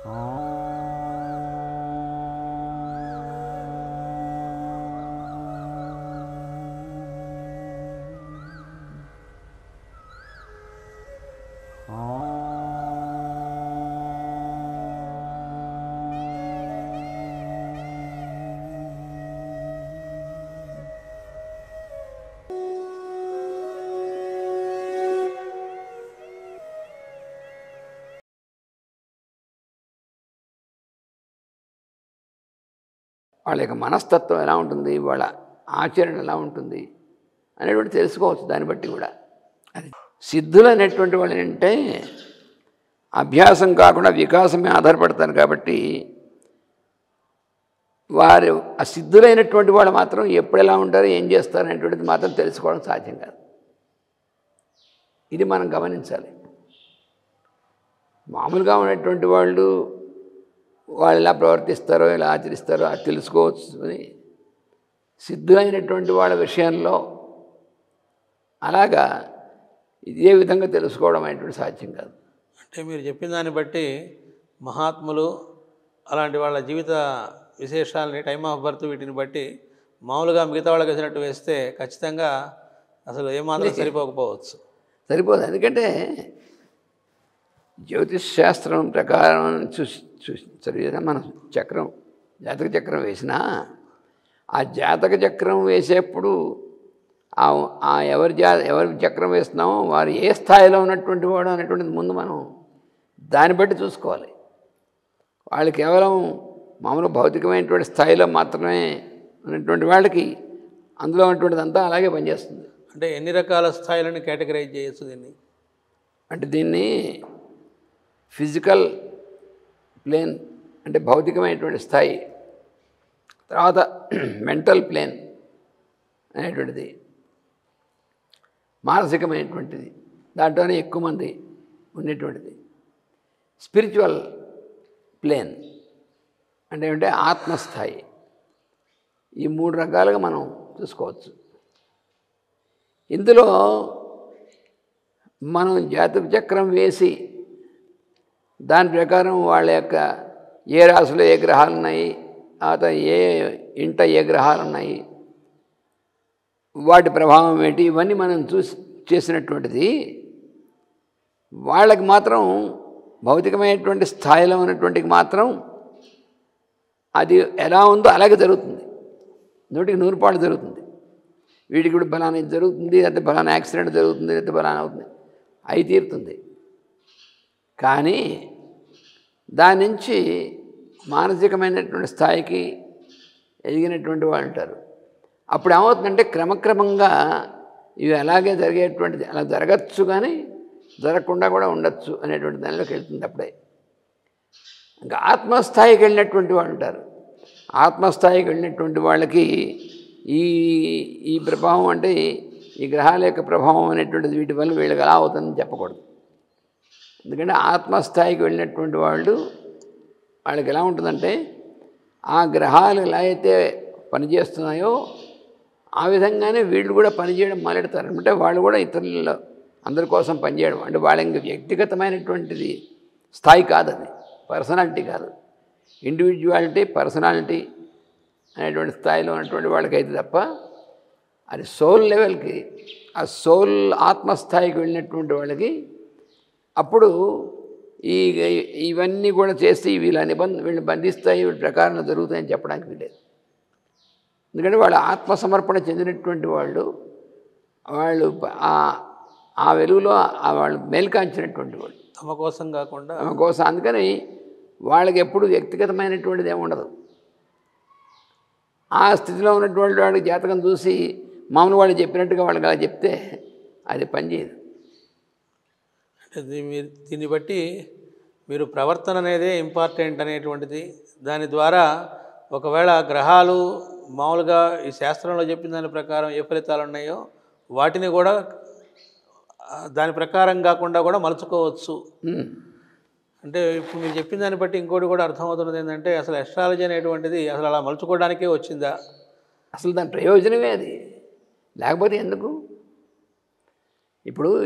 వాళ్ళ యొక్క మనస్తత్వం ఎలా ఉంటుంది వాళ్ళ ఆచరణ ఎలా ఉంటుంది అనేటువంటి తెలుసుకోవచ్చు దాన్ని బట్టి కూడా అది సిద్ధులు అనేటువంటి వాళ్ళు ఏంటంటే అభ్యాసం కాకుండా వికాసమే ఆధారపడతారు కాబట్టి వారు ఆ సిద్ధులైనటువంటి వాళ్ళు మాత్రం ఎప్పుడు ఎలా ఉంటారు ఏం చేస్తారు అనేటువంటిది మాత్రం తెలుసుకోవడం సాధ్యం కాదు ఇది మనం గమనించాలి మామూలుగా ఉన్నటువంటి వాళ్ళు వాళ్ళు ఎలా ప్రవర్తిస్తారో ఎలా ఆచరిస్తారో అది తెలుసుకోవచ్చు అని సిద్ధులైనటువంటి వాళ్ళ విషయంలో అలాగా ఇదే విధంగా తెలుసుకోవడం అనేటువంటి సాధ్యం కాదు అంటే మీరు చెప్పిన దాన్ని బట్టి మహాత్ములు అలాంటి వాళ్ళ జీవిత విశేషాలని టైమ్ ఆఫ్ బర్త్ వీటిని బట్టి మామూలుగా మిగతా వాళ్ళకి వేసినట్టు వేస్తే ఖచ్చితంగా అసలు ఏమాత్రం సరిపోకపోవచ్చు సరిపోదు ఎందుకంటే జ్యోతిష్ శాస్త్రం ప్రకారం చూసి చూసి చదివినా మనం చక్రం జాతక చక్రం వేసినా ఆ జాతక చక్రం వేసేప్పుడు ఆ ఆ ఎవరి జా ఎవరి చక్రం వేస్తున్నామో వారు ఏ స్థాయిలో ఉన్నటువంటి వాడు అనేటువంటిది ముందు మనం దాన్ని బట్టి చూసుకోవాలి వాళ్ళు కేవలం మామూలు భౌతికమైనటువంటి స్థాయిలో మాత్రమే ఉన్నటువంటి వాళ్ళకి అందులో ఉన్నటువంటిది అంతా అలాగే పనిచేస్తుంది అంటే ఎన్ని రకాల స్థాయిలను కేటగరైజ్ చేయొచ్చు దీన్ని అంటే దీన్ని ఫిజికల్ ప్లేన్ అంటే భౌతికమైనటువంటి స్థాయి తర్వాత మెంటల్ ప్లేన్ అనేటువంటిది మానసికమైనటువంటిది దాంట్లోనే ఎక్కువ మంది ఉండేటువంటిది స్పిరిచువల్ ప్లేన్ అంటే ఏమంటే ఆత్మస్థాయి ఈ మూడు రకాలుగా మనం చూసుకోవచ్చు ఇందులో మనం జాతక చక్రం వేసి దాని ప్రకారం వాళ్ళ యొక్క ఏ రాశిలో ఏ గ్రహాలు ఉన్నాయి తర్వాత ఏ ఇంట ఏ గ్రహాలు ఉన్నాయి వాటి ప్రభావం ఏంటి ఇవన్నీ మనం చూసి చేసినటువంటిది వాళ్ళకి మాత్రం భౌతికమైనటువంటి స్థాయిలో ఉన్నటువంటికి మాత్రం అది ఎలా ఉందో అలాగే జరుగుతుంది నూటికి నూరు పాళ్ళు జరుగుతుంది వీడికి కూడా బలానా ఇది జరుగుతుంది లేకపోతే బలానా యాక్సిడెంట్ జరుగుతుంది లేకపోతే బలానా అవుతుంది అయి తీరుతుంది కానీ దాని నుంచి మానసికమైనటువంటి స్థాయికి ఎదిగినటువంటి వాళ్ళు ఉంటారు అప్పుడు ఏమవుతుందంటే క్రమక్రమంగా ఇవి అలాగే జరిగేటువంటిది అలా జరగచ్చు కానీ జరగకుండా కూడా ఉండొచ్చు అనేటువంటి దానిలోకి వెళ్తుంది అప్పుడే ఇంకా ఆత్మస్థాయికి వెళ్ళినటువంటి వాళ్ళు ఉంటారు ఆత్మస్థాయికి వెళ్ళినటువంటి వాళ్ళకి ఈ ఈ ప్రభావం అంటే ఈ గ్రహాల యొక్క ప్రభావం అనేటువంటిది వీటి వల్ల వీళ్ళకి ఎలా అవుతుందని చెప్పకూడదు ఎందుకంటే ఆత్మస్థాయికి వెళ్ళినటువంటి వాళ్ళు వాళ్ళకి ఎలా ఉంటుందంటే ఆ గ్రహాలు ఎలా అయితే పనిచేస్తున్నాయో ఆ విధంగానే వీళ్ళు కూడా పనిచేయడం మొదలెడతారు అంటే వాళ్ళు కూడా ఇతరుల అందరి కోసం పనిచేయడం అంటే వాళ్ళ ఇంక వ్యక్తిగతమైనటువంటిది స్థాయి కాదు అది పర్సనాలిటీ కాదు ఇండివిజువాలిటీ పర్సనాలిటీ అనేటువంటి స్థాయిలో ఉన్నటువంటి వాళ్ళకైతే తప్ప అది సోల్ లెవెల్కి ఆ సోల్ ఆత్మస్థాయికి వెళ్ళినటువంటి వాళ్ళకి అప్పుడు ఈ ఇవన్నీ కూడా చేసి వీళ్ళ నిబంధ వీళ్ళని బంధిస్తాయి వీళ్ళ ప్రకారం జరుగుతాయని చెప్పడానికి వీలేదు ఎందుకంటే వాళ్ళు ఆత్మసమర్పణ చెందినటువంటి వాళ్ళు వాళ్ళు ఆ- ఆ వెలుగులో ఆ వాళ్ళు మేల్కాంచినటువంటి వాళ్ళు తమ కోసం కాకుండా ఆమె కోసం అందుకని వాళ్ళకి ఎప్పుడు వ్యక్తిగతమైనటువంటిది ఏమి ఉండదు ఆ స్థితిలో ఉన్నటువంటి వాడికి జాతకం చూసి మామూలు వాళ్ళు చెప్పినట్టుగా వాళ్ళకి అలా చెప్తే అది పనిచేయదు అంటే దీ- మీరు దీన్ని బట్టి మీరు ప్రవర్తన అనేదే ఇంపార్టెంట్ అనేటువంటిది దాని ద్వారా ఒకవేళ గ్రహాలు మామూలుగా ఈ శాస్త్రంలో చెప్పిన దాని ప్రకారం ఏ ఫలితాలు ఉన్నాయో వాటిని కూడా ఆ, దాని ప్రకారం కాకుండా కూడా మలుచుకోవచ్చు ఉమ్. అంటే ఇప్పుడు మీరు చెప్పిన దాన్ని బట్టి ఇంకోటి కూడా అర్థమవుతున్నది ఏంటంటే అసలు ఎస్ట్రాలజీ అనేటువంటిది అసలు అలా మలుచుకోవడానికే వచ్చిందా అసలు దాని ప్రయోజనమే అది లేకపోతే ఎందుకు ఇప్పుడు ఈ-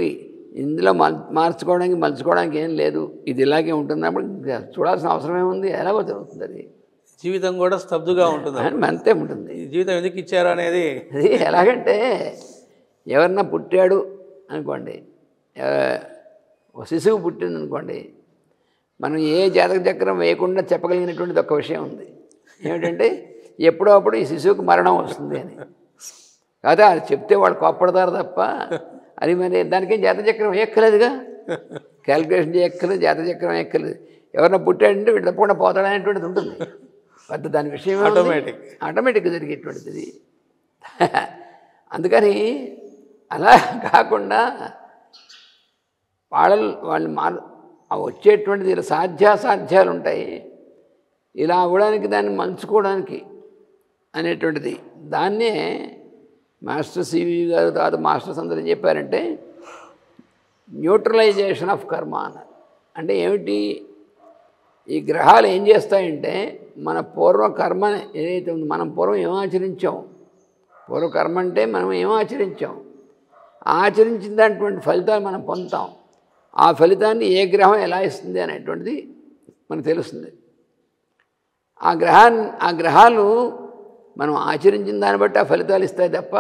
ఇందులో మల్ మార్చుకోవడానికి మలుచుకోవడానికి ఏం లేదు ఇది ఇలాగే ఉంటున్నప్పుడు ఇంకా చూడాల్సిన అవసరం ఏముంది ఎలాగో జరుగుతుంది అది జీవితం కూడా స్తబ్దుగా ఉంటుంది అని అంతే ఉంటుంది ఈ జీవితం ఎందుకు ఇచ్చారు అనేది అది ఎలాగంటే ఎవరన్నా పుట్టాడు అనుకోండి ఎవ- ఒక శిశువు పుట్టింది అనుకోండి మనం ఏ జాతక చక్రం వేయకుండా చెప్పగలిగినటువంటిది ఒక విషయం ఉంది ఏమిటంటే ఎప్పుడో అప్పుడు ఈ శిశువుకి మరణం వస్తుంది అని కాదా అది చెప్తే వాళ్ళు కోప్పడతారు తప్ప అది మరి దానికేం జాతక చక్రం వేయక్కలేదుగా క్యాలిక్యులేషన్ చేయక్కలేదు జాతక చక్రం వేయక్కలేదు ఎవరన్నా పుట్టాడంటే వీడు తప్పకుండా పోతాడనేటువంటిది ఉంటుంది పెద్ద దాని విషయం Automatic. ఆటోమేటిక్గా జరిగేటువంటిది ఇది అందుకని అలా కాకుండా వాళ్ళ వాళ్ళు మార్ ఆ వచ్చేటువంటిది ఇలా సాధ్యాసాధ్యాలు ఉంటాయి ఇలా అవ్వడానికి దాన్ని మలుచుకోవడానికి అనేటువంటిది దాన్నే మాస్టర్ సివి గారు తర్వాత మాస్టర్స్ అందరూ ఏం చెప్పారంటే న్యూట్రలైజేషన్ ఆఫ్ కర్మ అన్నారు అంటే ఏమిటి ఈ గ్రహాలు ఏం చేస్తాయంటే మన పూర్వ కర్మ ఏదైతే ఉందో మనం పూర్వం ఏం ఆచరించాం పూర్వ కర్మ అంటే మనం ఏం ఆచరించాం ఆచరించిన దాంటువంటి ఫలితాలు మనం పొందుతాం ఆ ఫలితాన్ని ఏ గ్రహం ఎలా ఇస్తుంది అనేటువంటిది మనకు తెలుస్తుంది ఆ గ్రహాన్ని ఆ గ్రహాలు మనం ఆచరించిన దాన్ని బట్టి ఆ ఫలితాలు ఇస్తాయి తప్ప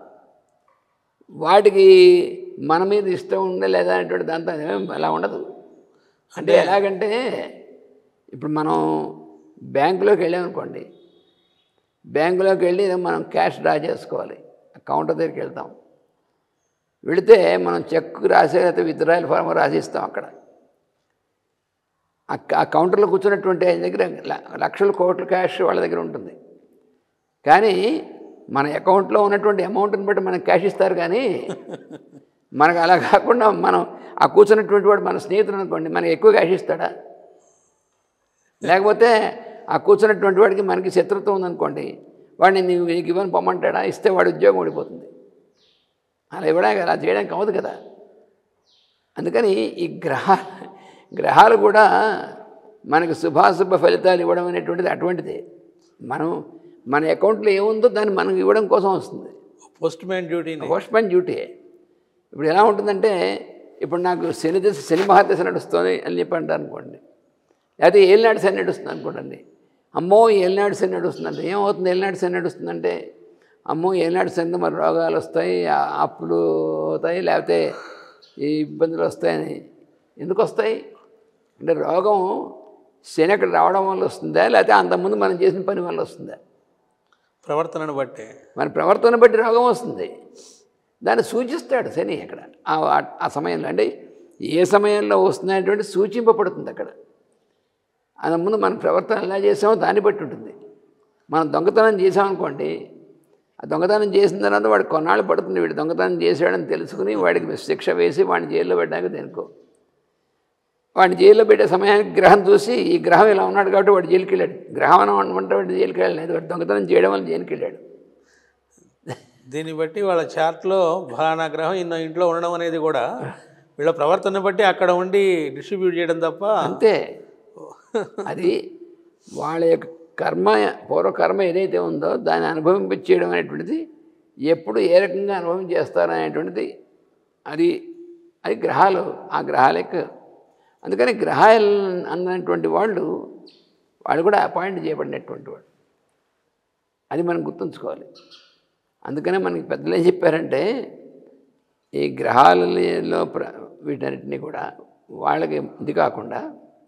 వాటికి మన మీద ఇష్టం ఉండే లేదా అనేటువంటి దాంతో ఏం అలా ఉండదు అంటే ఎలాగంటే ఇప్పుడు మనం బ్యాంకులోకి వెళ్ళామనుకోండి బ్యాంకులోకి వెళ్ళి మనం క్యాష్ డ్రా చేసుకోవాలి కౌంటర్ దగ్గరికి వెళ్తాం వెళితే మనం చెక్ రాసే లేకపోతే విత్డ్రాయల్ ఫార్మ్ రాసిస్తాం అక్కడ ఆ క- ఆ కౌంటర్లో కూర్చున్నటువంటి ఆయన దగ్గర ల- లక్షల కోట్ల క్యాష్ వాళ్ళ దగ్గర ఉంటుంది కానీ మన అకౌంట్లో ఉన్నటువంటి అమౌంట్ని బట్టి మనకు క్యాష్ ఇస్తారు కానీ మనకు అలా కాకుండా మనం ఆ కూర్చున్నటువంటి వాడు మన స్నేహితుడు అనుకోండి మనకి ఎక్కువ క్యాష్ ఇస్తాడా లేకపోతే ఆ కూర్చున్నటువంటి వాడికి మనకి శత్రుత్వం ఉందనుకోండి వాడిని నీవు నీకు ఇవ్వని పొమ్మంటాడా ఇస్తే వాడి ఉద్యోగం ఓడిపోతుంది అలా ఇవ్వడానికి అలా చేయడానికి అవ్వదు కదా అందుకని ఈ గ్రహ గ్రహాలు కూడా మనకు శుభాశుభ ఫలితాలు ఇవ్వడం అనేటువంటిది అటువంటిదే మనం మన అకౌంట్లో ఏముందో దాన్ని మనకు ఇవ్వడం కోసం వస్తుంది పోస్ట్ మ్యాన్ డ్యూటీని పోస్ట్ మ్యాన్ డ్యూటీ ఇప్పుడు ఎలా ఉంటుందంటే ఇప్పుడు నాకు శని దశ శని మహాదశ నడుస్తుంది అని చెప్పి అంటారు అనుకోండి లేకపోతే ఏలినాడు శని నడుస్తుంది అనుకోండి అమ్మో ఏలినాడు శని నడుస్తుందంటే ఏమవుతుంది ఏలినాడు శని నడుస్తుందంటే అమ్మో ఏలినాడు శని మరి రోగాలు వస్తాయి ఆ అప్పులు అవుతాయి లేకపోతే ఈ ఇబ్బందులు వస్తాయని ఎందుకు వస్తాయి అంటే రోగం శని అక్కడ రావడం వల్ల వస్తుందా లేకపోతే అంతకుముందు మనం చేసిన పని వల్ల వస్తుందా ప్రవర్తనను బట్టే మన ప్రవర్తన బట్టి రోగం వస్తుంది దాన్ని సూచిస్తాడు శని అక్కడ ఆ- ఆ సమయంలో అంటే ఏ సమయంలో వస్తున్నటువంటి సూచింపబడుతుంది అక్కడ అది ముందు మన ప్రవర్తన ఎలా చేసామో దాన్ని బట్టి ఉంటుంది మనం దొంగతనం చేసామనుకోండి ఆ దొంగతనం చేసిన తర్వాత వాడు కొన్నాళ్ళు పడుతుంది వీడు దొంగతనం చేశాడని తెలుసుకుని వాడికి శిక్ష వేసి వాడిని జైల్లో పెట్టడానికి దేనికో వాడిని జైల్లో పెట్టే సమయానికి గ్రహం చూసి ఈ గ్రహం ఇలా ఉన్నాడు కాబట్టి వాడు జైలుకి వెళ్ళాడు గ్రహం అని అనమంటే వాడు జైలుకి వెళ్ళలేదు వాడు దొంగతనం చేయడం వల్ల జైలుకి వెళ్ళాడు దీన్ని బట్టి వాళ్ళ చార్ట్లో ఫలానా గ్రహం ఇన్న ఇంట్లో ఉండడం అనేది కూడా వీళ్ళ ప్రవర్తన బట్టి అక్కడ ఉండి డిస్ట్రిబ్యూట్ చేయడం తప్ప అంతే అది వాళ్ళ యొక్క కర్మ పూర్వకర్మ ఏదైతే ఉందో దాన్ని అనుభవింపచేయడం అనేటువంటిది ఎప్పుడు ఏ రకంగా అనుభవం చేస్తారు అనేటువంటిది అది అది గ్రహాలు ఆ గ్రహాలకు అందుకని గ్రహాలు అన్నటువంటి వాళ్ళు వాళ్ళు కూడా అపాయింట్ చేయబడినటువంటి వాళ్ళు అది మనం గుర్తుంచుకోవాలి అందుకనే మనకి పెద్దలు ఏం చెప్పారంటే ఈ గ్రహాలలో ప్ర వీటన్నిటిని కూడా వాళ్ళకి ఇది కాకుండా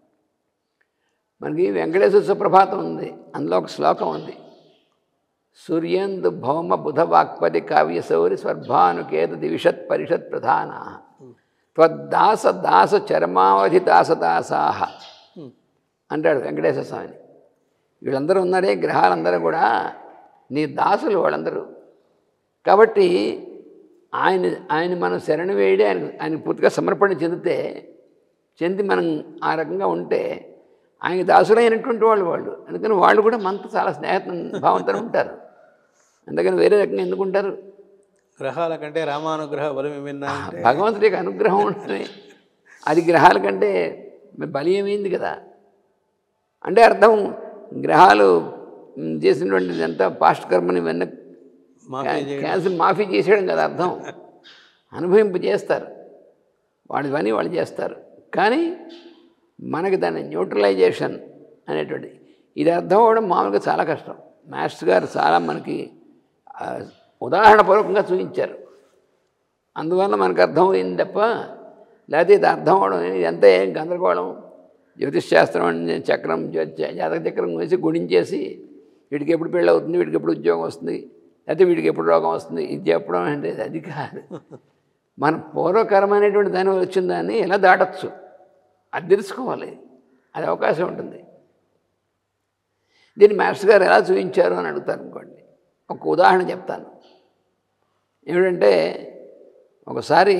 మనకి వెంకటేశ్వర సుప్రభాతం ఉంది అందులో ఒక శ్లోకం ఉంది సూర్యందు భౌమ బుధ వాక్పతి కావ్య సౌరి స్వర్భానుకేత దివిషత్ పరిషత్ ప్రధాన త్వద్దాస దాస చర్మావధి దాస దాసాహ అంటాడు వెంకటేశ్వర స్వామిని వీళ్ళందరూ ఉన్నారే గ్రహాలందరూ కూడా నీ దాసులు వాళ్ళందరూ కాబట్టి ఆయన ఆయన మనం శరణు వేయడే ఆయన ఆయన పూర్తిగా సమర్పణ చెందితే చెంది మనం ఆ రకంగా ఉంటే ఆయన దాసులైనటువంటి వాళ్ళు వాళ్ళు అందుకని వాళ్ళు కూడా మనతో చాలా స్నేహితం భావంతో ఉంటారు అందుకని వేరే రకంగా ఎందుకు ఉంటారు గ్రహాల కంటే రామానుగ్రహ బలం విన్నా అంటే భగవంతుడి యొక్క అనుగ్రహం ఉంటుంది అది గ్రహాల కంటే మరి బలీయమైంది కదా అంటే అర్థం గ్రహాలు మ్, చేసినటువంటి ఎంత పాస్ట్ కర్మని వెన్న మాఫీ చేయ క్యాన్సర్ మాఫీ చేసేయడం కదా అర్థం అనుభవింపు చేస్తారు వాళ్ళ పని వాళ్ళు చేస్తారు కానీ మనకి దాని న్యూట్రలైజేషన్ అనేటువంటి ఇది అర్థం అవ్వడం మామూలుగా చాలా కష్టం మాస్టర్ గారు చాలా మనకి ఆ, ఉదాహరణపూర్వకంగా చూపించారు అందువల్ల మనకు అర్థమైంది తప్ప లేకపోతే ఇది అర్థం అవడం ఇదంతా ఏం గందరగోళం జ్యోతిష్ శాస్త్రం అనే చక్రం జ్యోతి- జాతక చక్రం వేసి గుణించేసి వీడికి ఎప్పుడు పెళ్ళి అవుతుంది వీడికి ఎప్పుడు ఉద్యోగం వస్తుంది లేకపోతే వీడికి ఎప్పుడు రోగం వస్తుంది ఇది చెప్పడం అంటే అది కాదు మన పూర్వకరం అనేటువంటి దాని వల్ల వచ్చిన దాన్ని ఎలా దాటచ్చు అది తెలుసుకోవాలి అది అవకాశం ఉంటుంది దీన్ని మాస్టర్ గారు ఎలా చూపించారు అని అడుగుతారు అనుకోండి ఒక ఉదాహరణ చెప్తాను ఏమిటంటే ఒకసారి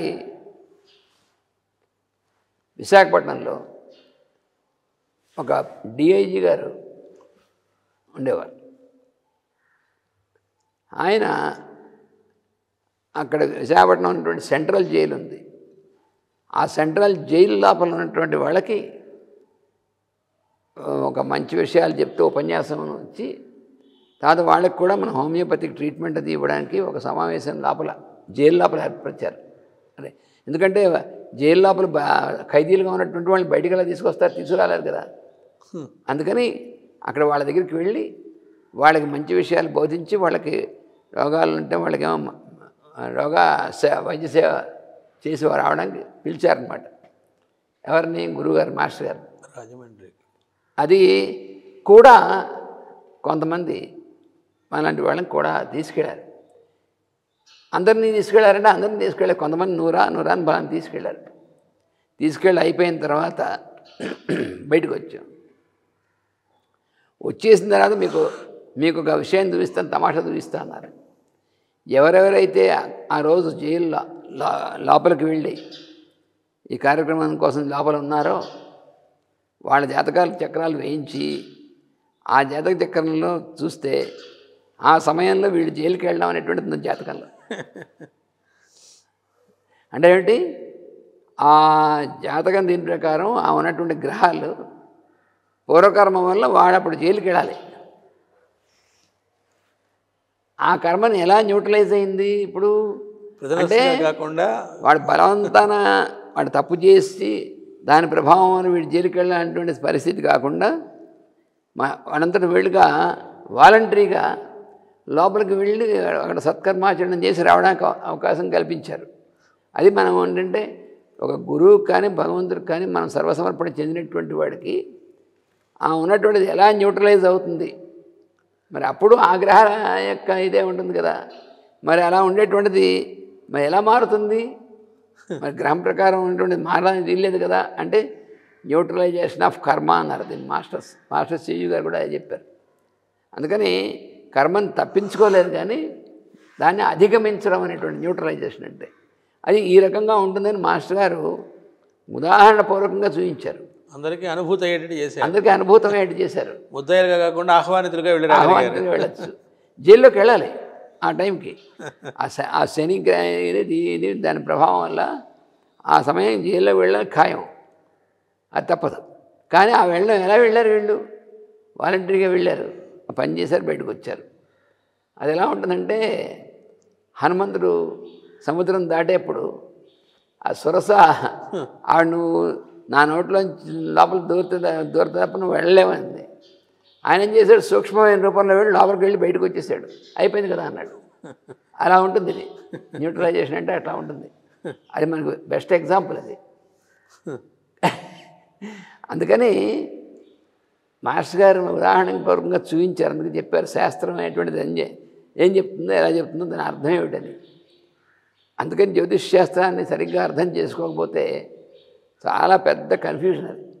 విశాఖపట్నంలో ఒక డిఐజీ గారు ఉండేవారు ఆయన అక్కడ విశాఖపట్నం ఉన్నటువంటి సెంట్రల్ జైలు ఉంది ఆ సెంట్రల్ జైలు లోపల ఉన్నటువంటి వాళ్ళకి ఆ, ఒక మంచి విషయాలు చెప్తూ ఉపన్యాసం వచ్చి తర్వాత వాళ్ళకి కూడా మన హోమియోపతిక్ ట్రీట్మెంట్ అది ఇవ్వడానికి ఒక సమావేశం లోపల జైలు లోపల ఏర్పరిచారు అదే ఎందుకంటే జైలు లోపల బా ఖైదీలుగా ఉన్నటువంటి వాళ్ళని బయటికి ఎలా తీసుకొస్తారు తీసుకురాలేరు కదా అందుకని అక్కడ వాళ్ళ దగ్గరికి వెళ్ళి వాళ్ళకి మంచి విషయాలు బోధించి వాళ్ళకి రోగాలు ఉంటే వాళ్ళకేమో మ- రోగ సే వైద్య సేవ చేసి వారు రావడానికి పిలిచారనమాట ఎవరిని గురువుగారు మాస్టర్ గారు రాజమండ్రి అది కూడా కొంతమంది అలాంటి వాళ్ళని కూడా తీసుకెళ్ళారు అందరినీ తీసుకెళ్ళారంటే అందరినీ తీసుకెళ్ళారు కొంతమంది నూరా నూరా అని బలాన్ని తీసుకెళ్ళారు తీసుకెళ్ళి అయిపోయిన తర్వాత బయటకు వచ్చాం వచ్చేసిన తర్వాత మీకు మీకు ఒక విషయం చూపిస్తాను తమాషా చూపిస్తా అన్నారు ఎవరెవరైతే ఆ రోజు జైల్లో లో- లోపలికి వెళ్ళి ఈ కార్యక్రమం కోసం లోపల ఉన్నారో వాళ్ళ జాతకాలు చక్రాలు వేయించి ఆ జాతక చక్రంలో చూస్తే ఆ సమయంలో వీళ్ళు జైలుకి వెళ్ళడం అనేటువంటిది ఉంది జాతకంలో అంటే ఏంటి ఆ జాతకం దీని ప్రకారం ఆ ఉన్నటువంటి గ్రహాలు పూర్వకర్మ వల్ల వాడు అప్పుడు జైలుకి వెళ్ళాలి ఆ కర్మని ఎలా న్యూట్రలైజ్ అయింది ఇప్పుడు అంటే ప్రదర్శన కాకుండా వాడు బలవంతాన వాడు తప్పు చేసి దాని ప్రభావం అని వీడు జైలుకి వెళ్ళాలనేటువంటి పరిస్థితి కాకుండా మా వాడంతటి వీళ్ళుగా వాలంటరీగా లోపలికి వెళ్ళి అక్కడ సత్కర్మాచరణం చేసి రావడానికి అవ- అవకాశం కల్పించారు అది మనం ఏంటంటే ఒక గురువు కానీ భగవంతుడికి కానీ మనం సర్వసమర్పణ చెందినటువంటి వాడికి ఆ ఉన్నటువంటిది ఎలా న్యూట్రలైజ్ అవుతుంది మరి అప్పుడు ఆ గ్రహాల యొక్క ఇదే ఉంటుంది కదా మరి అలా ఉండేటువంటిది మరి ఎలా మారుతుంది మరి గ్రహం ప్రకారం ఉన్నటువంటిది మారడానికి వీల్లేదు కదా అంటే న్యూట్రలైజేషన్ ఆఫ్ కర్మ అన్నారు దీన్ని మాస్టర్స్ మాస్టర్స్ సియు గారు కూడా అదే చెప్పారు అందుకని కర్మని తప్పించుకోలేదు కానీ దాన్ని అధిగమించడం అనేటువంటి న్యూట్రలైజేషన్ అంటే అది ఈ రకంగా ఉంటుందని మాస్టర్ గారు ఉదాహరణపూర్వకంగా చూపించారు అందరికీ అనుభూతి అయ్యేటట్టు చేశారు అందరికీ అనుభూతం ఏంటి చేశారు ముద్దాయిలుగా కాకుండా ఆహ్వానితులుగా వెళ్ళి రాగలిగారు ఆహ్వానితులు వెళ్ళచ్చు జైల్లోకి వెళ్ళాలి ఆ టైంకి ఆ శ ఆ శని గ్రహ ఇది ఇది దాని ప్రభావం వల్ల ఆ సమయం జైల్లో వెళ్ళడం ఖాయం అది తప్పదు కానీ ఆ వెళ్ళడం ఎలా వెళ్ళారు వీళ్ళు వాలంటరీగా వెళ్ళారు ఆ పని చేశారు బయటకు వచ్చారు అది ఎలా ఉంటుందంటే హనుమంతుడు సముద్రం దాటేప్పుడు ఆ సురస ఆవిడ నువ్వు నా నోట్లోంచి లోపల దూరుతుంది దూరత తప్ప నువ్వు వెళ్ళలేమంది ఆయన ఏం చేశాడు సూక్ష్మమైన రూపంలో వెళ్ళి లోపలికి వెళ్ళి బయటకు వచ్చేసాడు అయిపోయింది కదా అన్నాడు అలా ఉంటుంది ఇది న్యూట్రలైజేషన్ అంటే అట్లా ఉంటుంది అది మనకు బెస్ట్ ఎగ్జాంపుల్ అది అందుకని మాస్టర్ గారు ఉదాహరణ పూర్వకంగా చూపించారు అందుకు చెప్పారు శాస్త్రం అనేటువంటిది ఏం చే- ఏం చెప్తుందో ఎలా చెప్తుందో దాని అర్థం ఏమిటని అందుకని జ్యోతిష్ శాస్త్రాన్ని సరిగ్గా అర్థం చేసుకోకపోతే చాలా పెద్ద కన్ఫ్యూజన్ అది